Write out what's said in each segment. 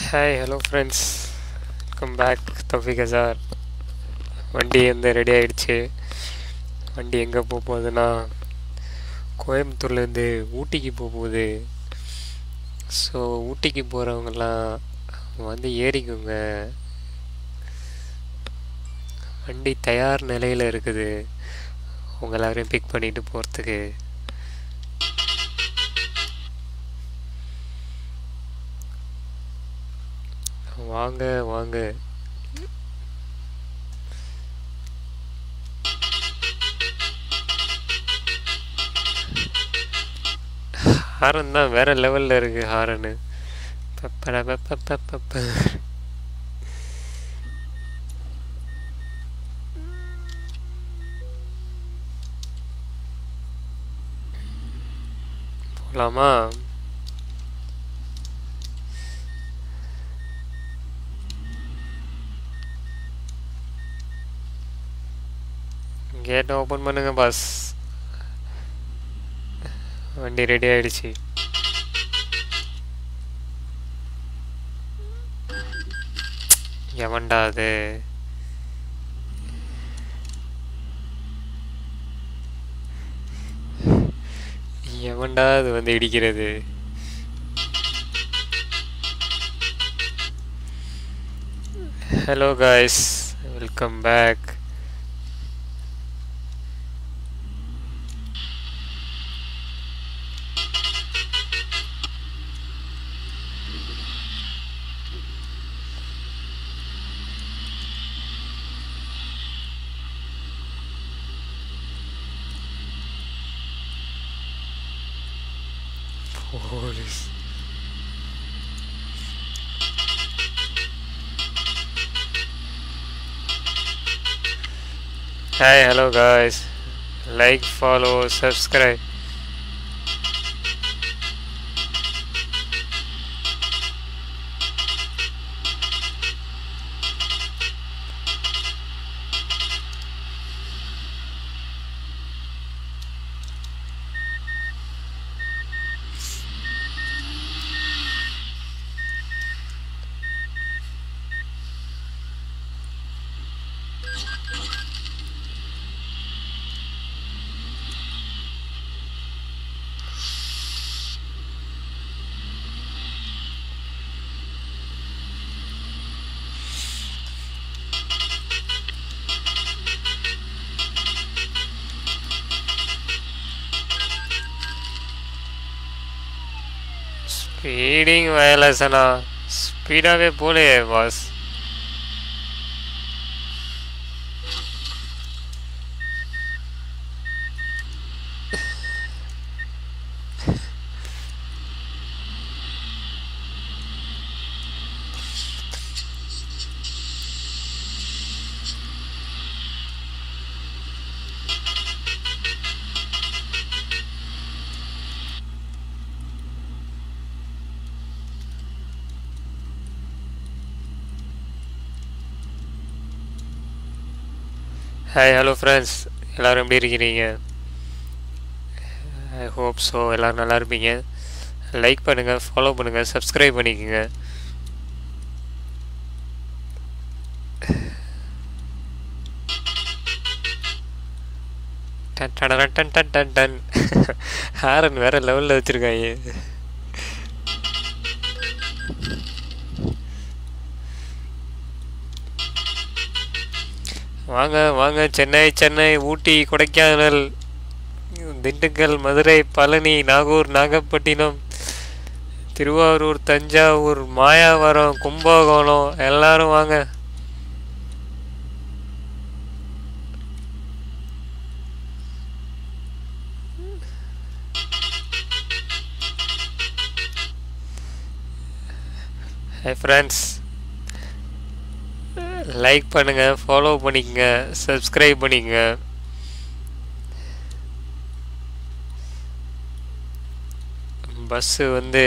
Hi hello friends welcome back Taufiq Azhar வண்டி வந்து ready ஆயிடுச்சு வண்டி எங்கே போக போகுதுன்னா கோயம்புத்தூர்லேருந்து ஊட்டிக்கு போக போகுது ஸோ ஊட்டிக்கு போகிறவங்கெல்லாம் வந்து ஏறிக்குங்க வண்டி தயார் நிலையில் இருக்குது உங்க எல்லாரையும் பிக் பண்ணிட்டு போகிறதுக்கு வாங்க வாங்க ஹாரன் தான் வேற லெவல்ல இருக்கு ஹாரனு பப்பட பப்ப பப்ப போலாமா கேட் ஓப்பன் பண்ணுங்க பாஸ் வண்டி ரெடி ஆயிடுச்சு எவன்டா அது எவன்டா அது வந்து இடிக்கிறது hello guys welcome back Police. Hi, hello guys. Like, follow, subscribe. Speeding வயலசனா ஸ்பீடாகவே போலையே பாஸ் ஹாய் ஹலோ ஃப்ரெண்ட்ஸ் எல்லோரும் எப்படி இருக்கிறீங்க ஐ ஹோப் ஸோ எல்லோரும் நல்லா இருப்பீங்க லைக் பண்ணுங்கள் ஃபாலோ பண்ணுங்கள் சப்ஸ்கிரைப் பண்ணிக்கோங்க டன் டன் டன் டன் டன் டன் ஹாரன் வேற லெவலில் வச்சுருக்காங்க வாங்க வாங்க சென்னை சென்னை ஊட்டி கொடைக்கானல் திண்டுக்கல் மதுரை பழனி நாகூர் நாகப்பட்டினம் திருவாரூர் தஞ்சாவூர் மாயாவரம் கும்பகோணம் எல்லாரும் வாங்க ஹை ஃப்ரெண்ட்ஸ் லைக் பண்ணுங்க ஃபாலோ பண்ணிக்கங்க சப்ஸ்கிரைப் பண்ணிக்கங்க பஸ்ஸு வந்து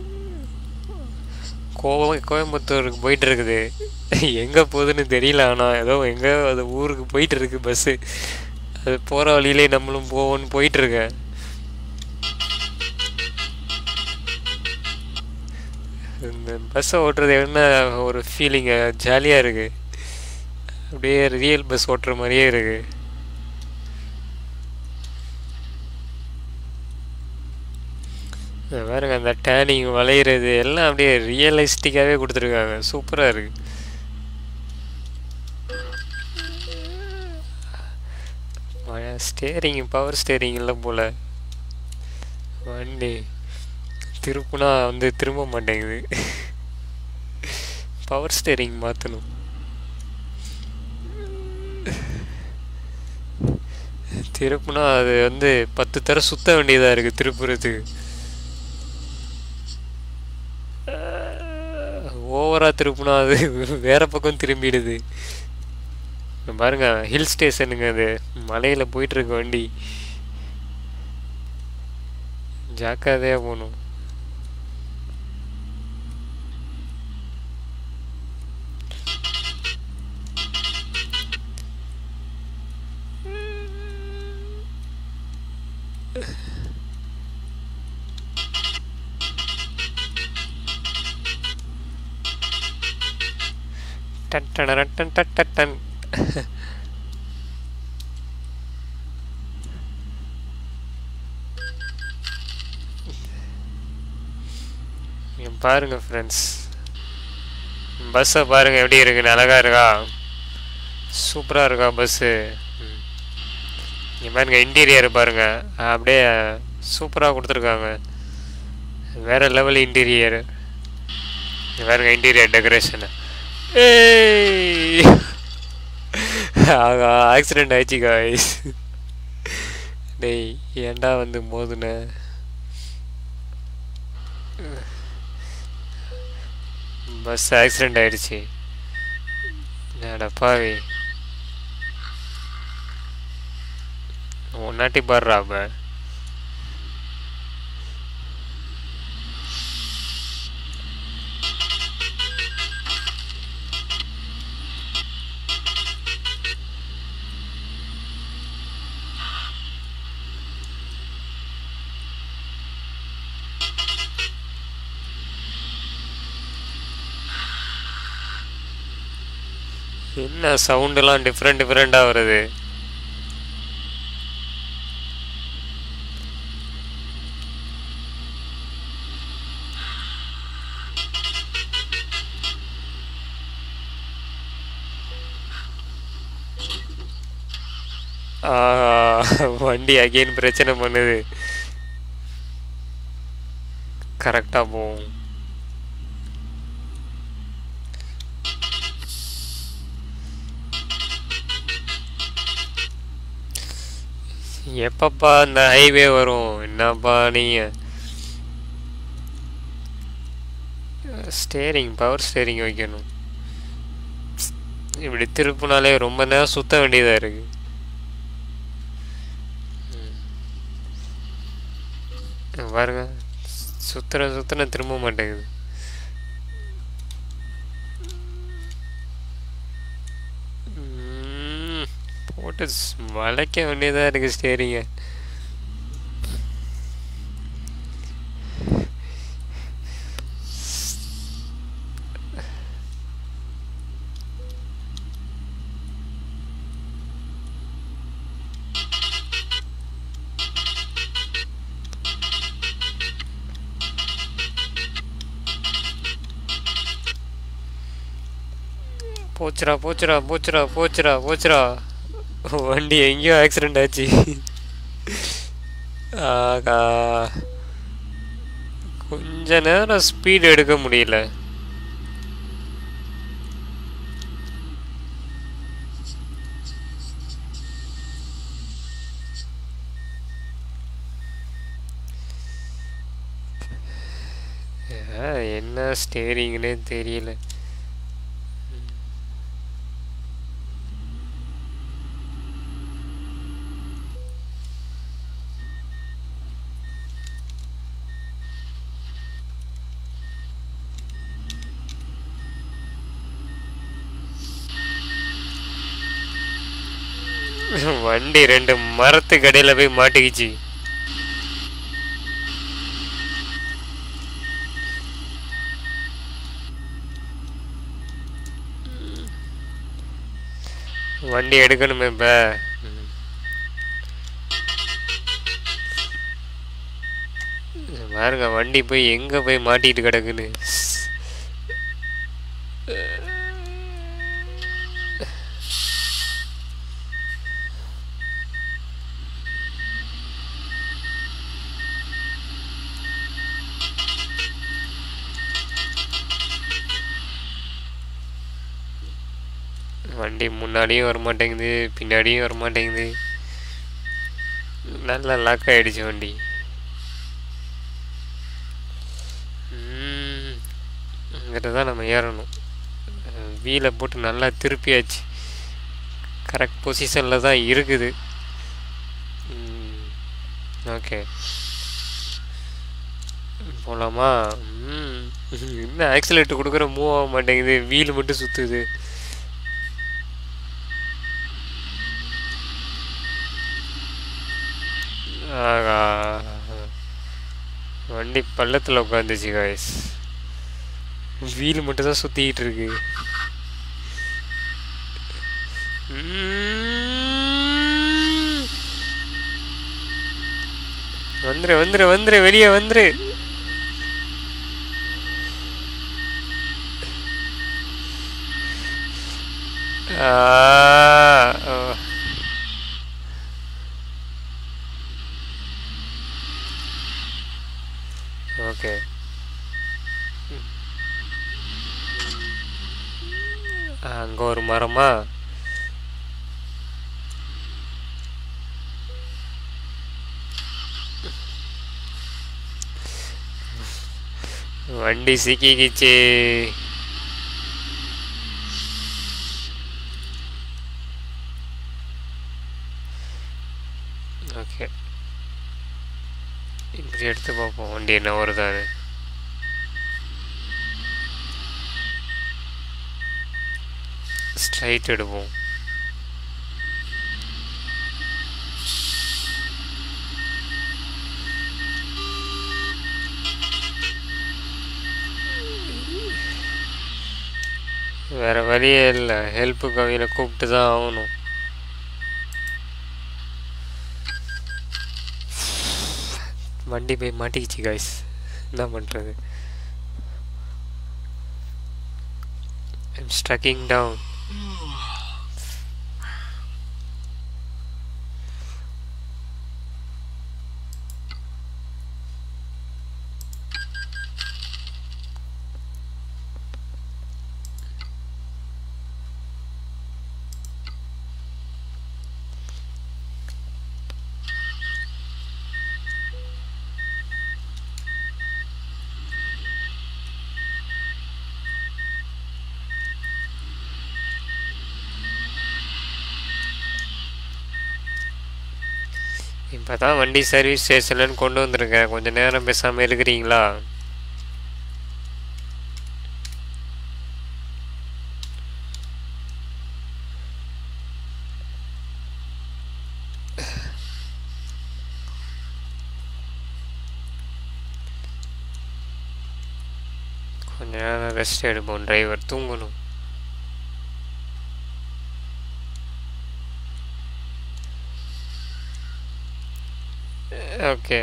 கோவை கோயம்புத்தூருக்கு போயிட்டு இருக்குது எங்கே போகுதுன்னு தெரியல ஆனால் ஏதோ எங்கே அது ஊருக்கு போயிட்டு இருக்கு பஸ்ஸு அது போகிற வழியிலே நம்மளும் போவோன்னு போயிட்டுருக்கேன் இந்த பஸ்ஸை ஓட்டுறது என்ன ஒரு ஃபீலிங்கு ஜாலியாக இருக்குது அப்படியே ரியல் பஸ் ஓட்டுற மாதிரியே இருக்குது பாருங்க அந்த டேனிங் வளையிறது எல்லாம் அப்படியே ரியலிஸ்டிக்காகவே கொடுத்துருக்காங்க சூப்பராக இருக்கு ஸ்டேரிங் பவர் ஸ்டேரிங் இல்லை போல் வண்டி திருப்புனா வந்து திரும்ப மாட்டேங்குது பவர் ஸ்டேரிங் மாற்றணும் திருப்புனா அது வந்து பத்து தர சுத்த வேண்டியதாக இருக்குது திருப்புறதுக்கு ஓவராக திருப்புனா அது வேற பக்கம் திரும்பிடுது பாருங்க ஹில் ஸ்டேஷனுங்க அது மலையில் போயிட்டுருக்கு வண்டி ஜாக்கிரதையாக போகணும் டன் டன் டன் டன் டன் டன் இங்க பாருங்க ஃப்ரெண்ட்ஸ் பஸ்ஸை பாருங்க எப்படி இருக்கு அழகா இருக்கா சூப்பராக இருக்கா பஸ்ஸு இங்கே பாருங்க இன்டீரியர் பாருங்க அப்படியே சூப்பராக கொடுத்துருக்காங்க வேற லெவல் இன்டீரியர் பாருங்க இன்டீரியர் டெக்கரேஷனு ஏய் ஆகா ஆக்சிடெண்ட் ஆயிடுச்சு காய்ஸ் டேய் ஏன்டா வந்து மோதுன பஸ் ஆக்சிடெண்ட் ஆயிடுச்சு என்னடா பாவி ஒன்னாட்டி பாடுறா அப்ப என்ன சவுண்டெல்லாம் டிஃப்ரெண்ட் டிஃப்ரெண்ட்டாக வருது ஆஹா, வண்டி அகைன் பிரச்சனை பண்ணுது கரெக்டாக போகும் எப்பப்பா இந்த ஹைவே வரும் என்னப்பா நீங்க ஸ்டேரிங் பவர் ஸ்டேரிங் வைக்கணும் இப்படி திருப்பினாலே ரொம்ப நேரம் சுத்த வேண்டியதா இருக்கு ம். பாருங்க சுத்துற சுத்துன திரும்ப மாட்டேங்குது ம், போட்டு ஸ்- வளைக்க வேண்டியதா இருக்கு ஸ்டேரிங்க போச்சுடா போச்சுடா போச்சுடா போச்சுடா போச்சுடா வண்டி எங்கேயோ ஆக்சிடென்ட் ஆச்சு ஆகா கொஞ்ச நேரம் ஸ்பீடு எடுக்க முடியல ஆ, என்ன ஸ்டேரிங்னே தெரியல வண்டி ரெண்டு மரத்துக்கு இடையில போய் மாட்டிக்கிச்சு வண்டி எடுக்கணுமே இப்போ பாருங்க வண்டி போய் எங்கே போய் மாட்டிட்டு கிடக்குன்னு வண்டி முன்னாடியும் வர மாட்டேங்குது பின்னாடியும் வர மாட்டேங்குது நல்லா லாக் ஆயிடுச்சு வண்டி இங்கிட்ட தான் நம்ம ஏறணும் வீலை போட்டு நல்லா திருப்பியாச்சு கரெக்ட் பொசிஷனில் தான் இருக்குது ஓகே போகலாமா ம் என்ன ஆக்சிலேட்டர் கொடுக்குற மூவ் ஆக மாட்டேங்குது வீல் மட்டும் சுற்றுது ஆகா வண்டி பள்ளத்தில் உட்காந்துச்சு காய்ஸ் வீல் மட்டும் தான் சுற்றிக்கிட்டு இருக்கு ம்ம். வந்துரு வந்துரு வந்துரு வெளியே வந்துரு ஆ, ஓ. ஓகே அங்கே ஒரு மரமா வண்டி சிக்கிக்கிச்சு ஓகே இப்படி எடுத்து பார்ப்போம் வண்டி என்ன வருதான்னு ஸ்ட்ரைட் எடுப்போம் வேற வழியே இல்லை ஹெல்ப்புக்கு அவங்கள கூப்பிட்டு தான் ஆகணும் வண்டி போய் மாட்டிக்கிச்சு காய்ஸ் என்ன பண்ணுறது I'm struggling down. இப்போ தான் வண்டி சர்வீஸ் ஸ்டேஷன்லன்னு கொண்டு வந்திருக்கேன் கொஞ்சம் நேரம் பேசாமல் இருக்கிறீங்களா கொஞ்ச நேரம் ரெஸ்ட் எடுப்போம் டிரைவர் தூங்கணும் ஓகே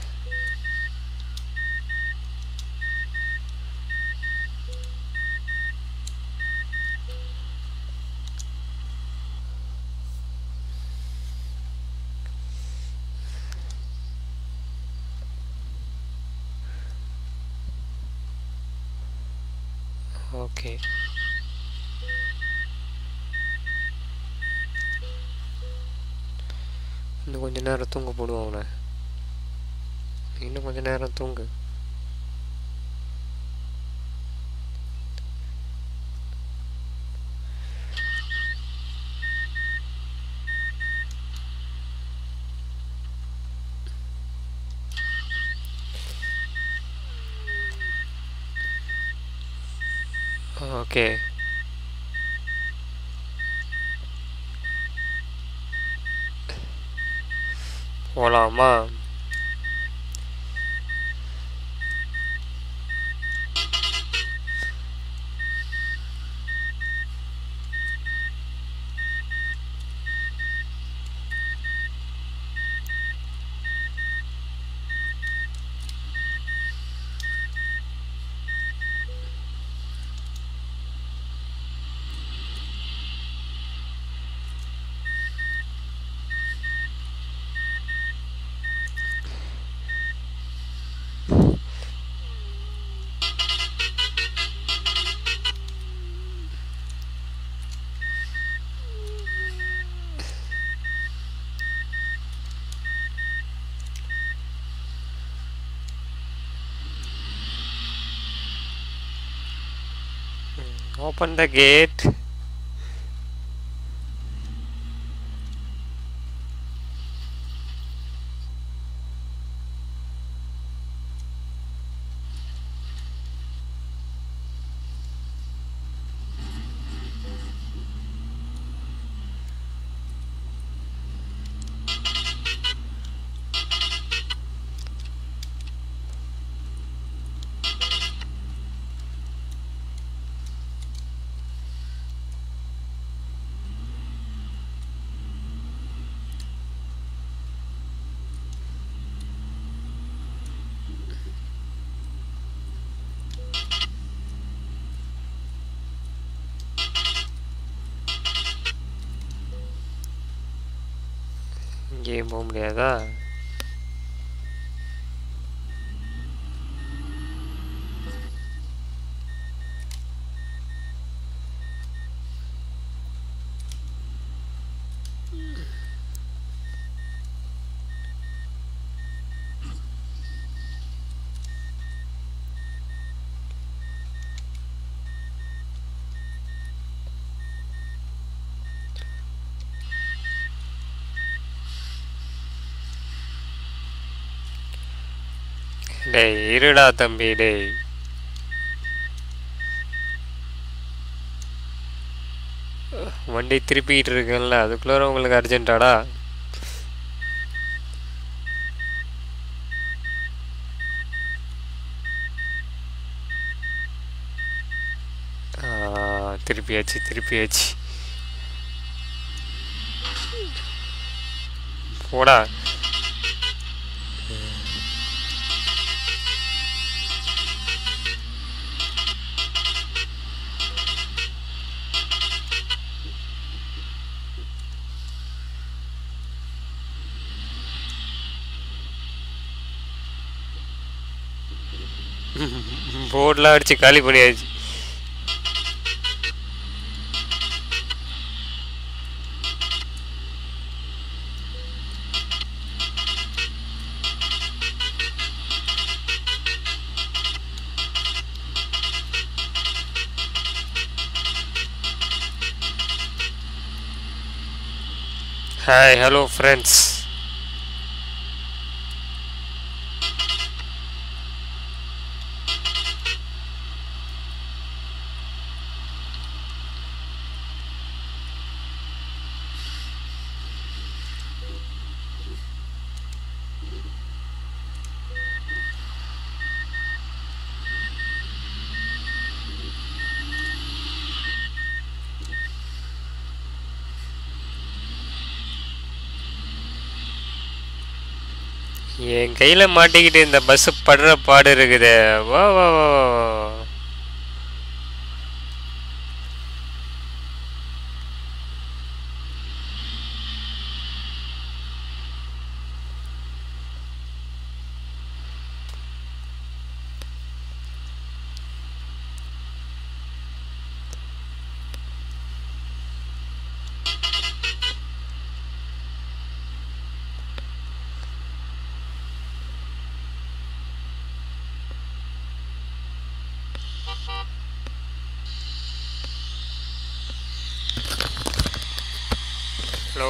ஓகே இன்னும் கொஞ்ச நேரம் தூங்க போடுவோம் அவனை இன்னும் கொஞ்ச நேரம் தூங்கு ஓகே போலாமா Open the gate. இங்கேயும் போக முடியாதா டேய் இருடா தம்பி டேய் வண்டி திருப்பிக்கிட்டு இருக்கேன்ல அதுக்குள்ளார உங்களுக்கு அர்ஜென்ட்டாடா ஆ, திருப்பியாச்சு திருப்பியாச்சு போடா போர்டெலாம் அடிச்சு காலி பண்ணியாச்சு ஹாய் ஹலோ ஃப்ரெண்ட்ஸ் என் கையில் மாட்டிக்கிட்டு இந்த பஸ் படுற பாடு இருக்குது வா வா வா வா, வா. ஹலோ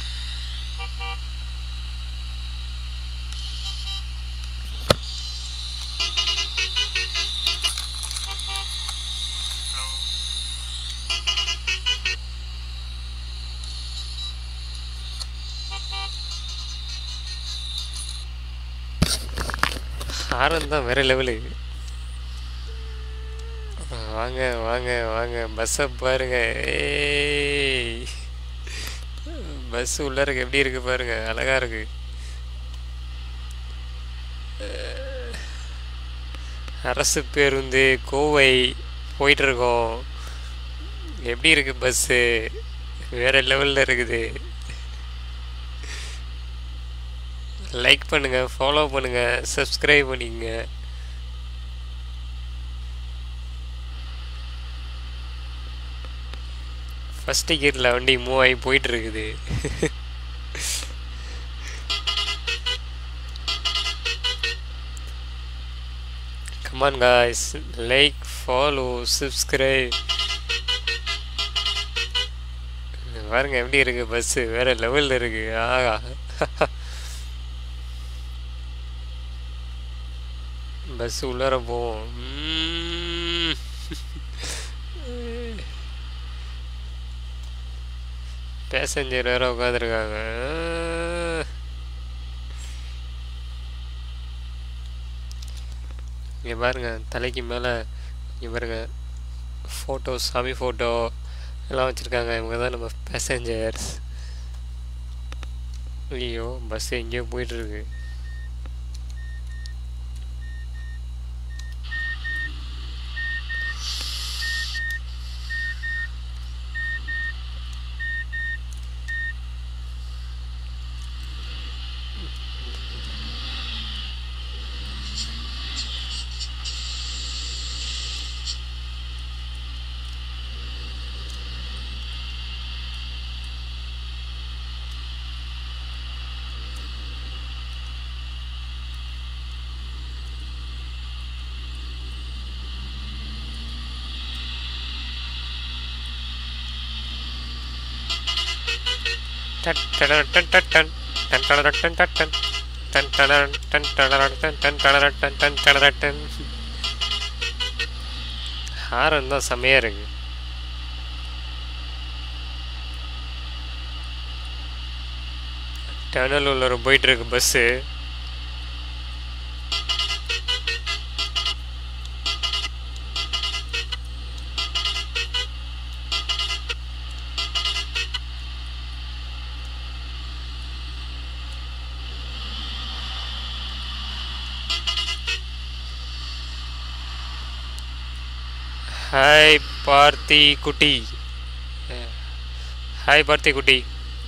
ஹாரன் தான் வேற லெவலு வாங்க வாங்க வாங்க பஸ்ஸை பாருங்க ஏய் பஸ் உள்ள இருக்கு எப்படி இருக்கு பாருங்க அழகா இருக்கு அஹ், அரசு பேருந்து கோவை போயிட்டு இருக்கோம் எப்படி இருக்கு பஸ்ஸு வேற லெவல்ல இருக்குது லைக் பண்ணுங்க ஃபாலோ பண்ணுங்க சப்ஸ்கிரைப் பண்ணிக்கங்க ஃபர்ஸ்ட் கியரில் வண்டி மூவ் ஆகி போயிட்டு இருக்குது come on guys like follow subscribe பாருங்க எப்படி இருக்கு பஸ்ஸு வேற லெவலில் இருக்கு ஆகா பஸ் உள்ளார போவோம் உம். பேசஞ்சர் வேற உட்காந்துருக்காங்க இங்கே பாருங்க தலைக்கு மேலே இங்கே பாருங்க ஃபோட்டோ சாமி ஃபோட்டோ எல்லாம் வச்சுருக்காங்க இவங்க தான் நம்ம பேசஞ்சர்ஸ் ஐயோ பஸ் எங்கேயோ போயிட்டுருக்கு ஹாரன் தான் செம்மையா இருக்கு டனல் உள்ள போயிட்டு இருக்கு பஸ்ஸு ஹாய் பார்த்தி குட்டி ஹாய் பார்த்தி குட்டி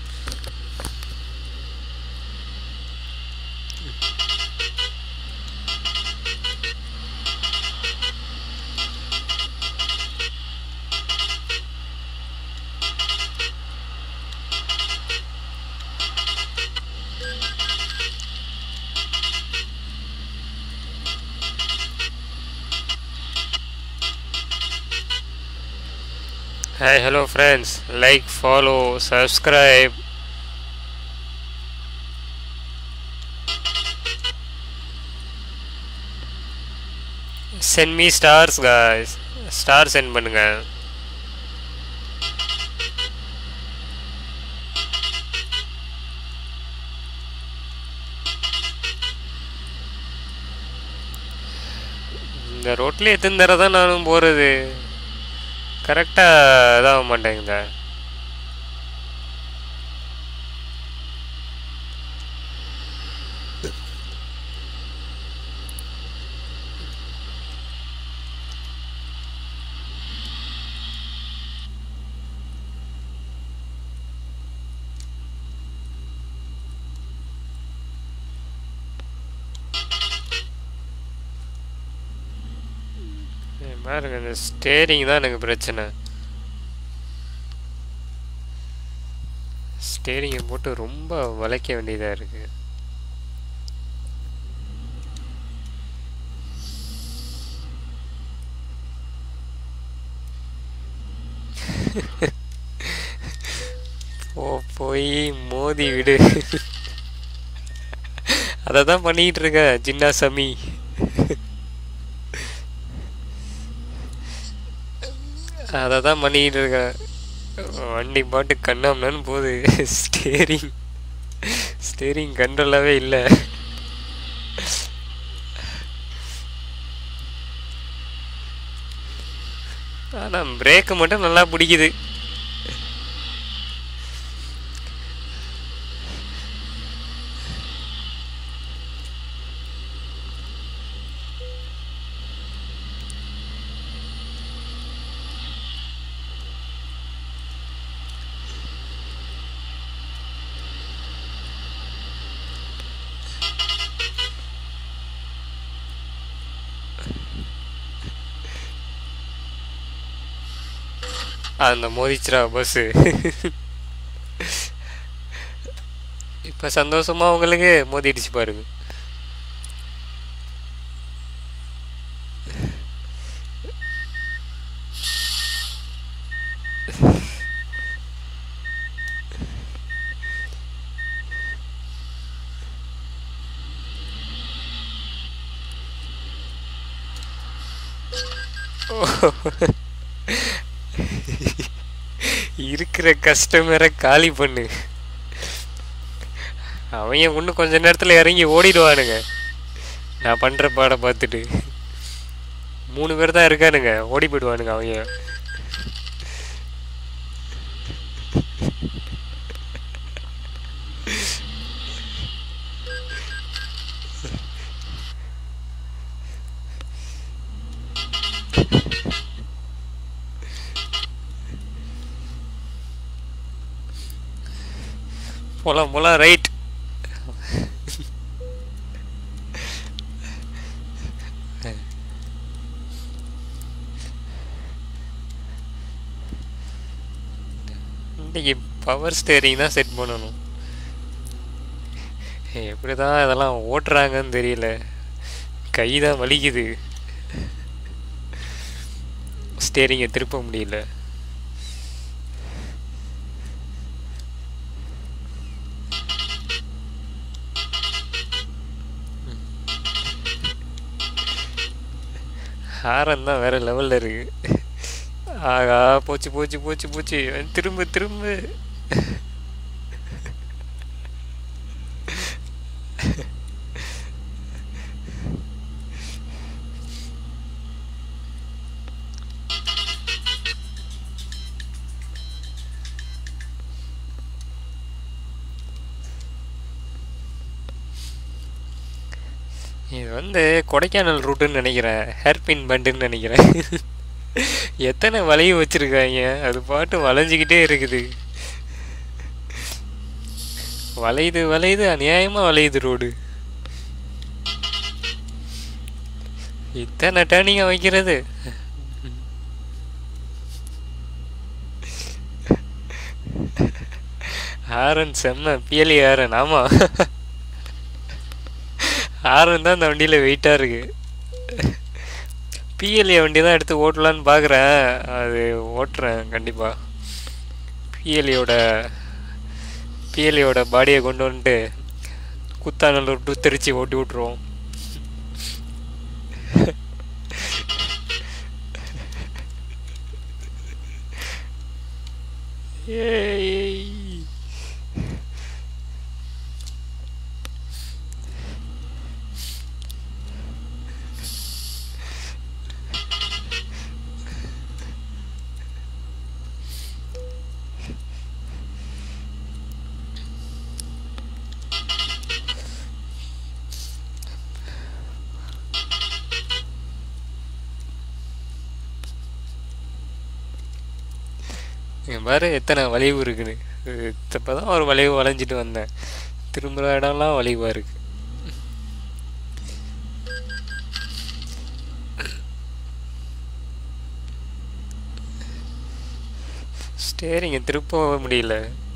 Hi, hello friends. Like, follow, subscribe. Send me stars, guys. Star send பண்ணுங்க இந்த ரோட்ல எத்தனை தடவை தான் நானும் போறது கரெக்டாக இதாக மாட்டேங்குதா ஏய், பாருங்க இந்த ஸ்டேரிங் தான் எனக்கு பிரச்சனை ஸ்டேரிங்கை போட்டு ரொம்ப வளைக்க வேண்டியதாக இருக்கு போ போய் மோதி விடு அதை தான் பண்ணிக்கிட்டு இருக்கேன் சின்ன சமி அதை தான் பண்ணிக்கிட்டு இருக்கேன் வண்டி பாட்டு கண்ணாமன்னு போகுது ஸ்டேரிங் ஸ்டேரிங் கண்ட்ரோலாகவே இல்லை ஆனால் பிரேக்கு மட்டும் நல்லா பிடிக்குது அந்த மோதிச்சிரா பஸ்ஸு இப்போ சந்தோஷமா உங்களுக்கு மோதிடுச்சு பாருங்க இருக்கிற கஸ்டமரை காலி பண்ணு அவங்க இன்னும் கொஞ்ச நேரத்தில் இறங்கி ஓடிடுவானுங்க நான் பண்ணுற பாடம் பார்த்துட்டு மூணு பேர் தான் இருக்கானுங்க ஓடி போயிடுவானுங்க அவங்க போலாம் போலாம் ரைட் இன்னைக்கு பவர் ஸ்டேரிங் தான் செட் பண்ணணும் எப்படி தான் இதெல்லாம் ஓட்டுறாங்கன்னு தெரியல கை தான் வலிக்குது ஸ்டேரிங்கை திருப்ப முடியல ஹாரன் தான் வேற லெவல்ல இருக்கு ஆகா போச்சு போச்சு போச்சு போச்சு திரும்ப திரும்ப இது வந்து கொடைக்கானல் ரூட்டுன்னு நினைக்கிறேன் ஹேர்பின் பண்டுன்னு நினைக்கிறேன் எத்தனை வளைவு வச்சிருக்காங்க அது பாட்டு வளைஞ்சிக்கிட்டே இருக்குது வளையுது வளையுது அநியாயமா வளையுது ரோடு இத்தனை டேர்னிங்கா வைக்கிறது ஆரன் செம்ம பியலி ஆரன் ஆமா ஆரன் தான் இந்த வண்டியில் வெயிட்டாக இருக்கு பிஎல்ஏ வண்டி தான் எடுத்து ஓட்டலான்னு பார்க்குறேன் அது ஓட்டுறேன் கண்டிப்பாக பிஎல்ஏயோட பிஎல்ஏயோட பாடியை கொண்டு வந்துட்டு குத்தாநல்லூர் டு திருச்சி ஓட்டி விட்ருவோம் ஏய் இங்க பாரு எத்தனை வளைவு இருக்குன்னு இப்போ தான் ஒரு வளைவு வளைஞ்சிட்டு வந்தேன் திரும்புகிற இடம்லாம் வளைவாக இருக்கு ஸ்டேரிங்கை திருப்ப முடியல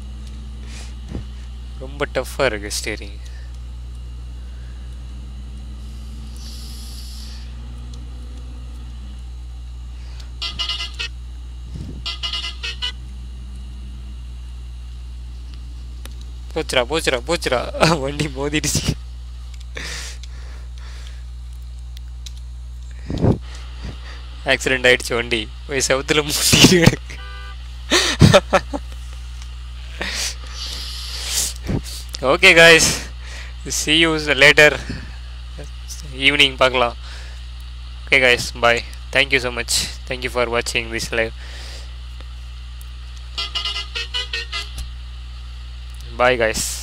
ரொம்ப டஃப்பாக இருக்கு ஸ்டேரிங் போச்சுடா போச்சுடா போச்சுடா வண்டி மோதிடுச்சு ஆக்சிடென்ட் ஆயிடுச்சு வண்டி போய் செவத்துல முட்டிட்டு கிடக்கு okay guys see you later evening பார்க்கலாம் okay guys bye thank you so much thank you for வாட்சிங் திஸ் லைவ் பாய் காய்ஸ்